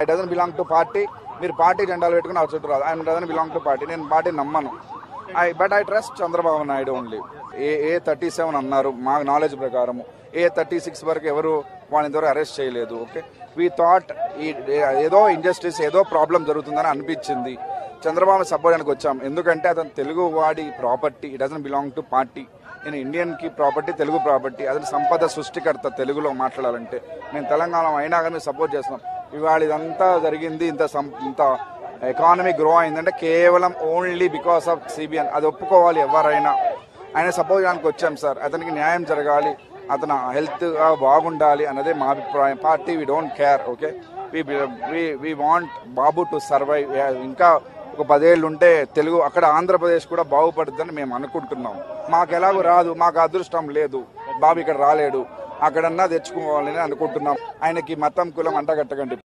I doesn't belong to party మీరు party జెండాలు పెట్టుకుని ఆ చుట్టూ రాదు I doesn't belong to party నేను పార్టీ నమ్మను I but I trust Chandrababu Naidu only A A thirty seven అన్నారు మా నాలెడ్జ్ ప్రకారము ఏ థర్టీ సిక్స్ వరకు ఎవరు వాళ్ళని ఇంతవరకు అరెస్ట్ చేయలేదు ఓకే వీ థాట్ ఈ ఏదో ఇంజస్టిస్ ఏదో ప్రాబ్లం జరుగుతుందని అనిపించింది చంద్రబాబు సపోర్ట్ చేయడానికి వచ్చాం ఎందుకంటే అతను తెలుగు వాడి property it doesn't belong to party నేను ఇండియన్ కి ప్రాపర్టీ తెలుగు ప్రాపర్టీ అతని సంపద సృష్టికర్త తెలుగులో మాట్లాడాలంటే మేము తెలంగాణ అయినా కానీ సపోర్ట్ చేస్తున్నాం ఇవాళ ఇదంతా జరిగింది ఇంత సం- ఇంత ఎకానమీ గ్రో అయిందంటే కేవలం ఓన్లీ బికాస్ ఆఫ్ సిబిఎన్ అది ఒప్పుకోవాలి ఎవరైనా ఆయన సపోర్ట్ చేయడానికి వచ్చాం సార్ అతనికి న్యాయం జరగాలి అతను హెల్త్ బాగుండాలి అన్నదే మా అభిప్రాయం party we don't care okay we want Babu to survive ఇంకా ఒక పదేళ్ళు ఉంటే తెలుగు అక్కడ ఆంధ్రప్రదేశ్ కూడా బాగుపడుతుందని మేము అనుకుంటున్నాం మాకు ఎలాగో రాదు మాకు అదృష్టం లేదు బాబు ఇక్కడ రాలేడు అక్కడన్నా తెచ్చుకోవాలని అనుకుంటున్నాం ఆయనకి మతం కులం అంటగట్టకండి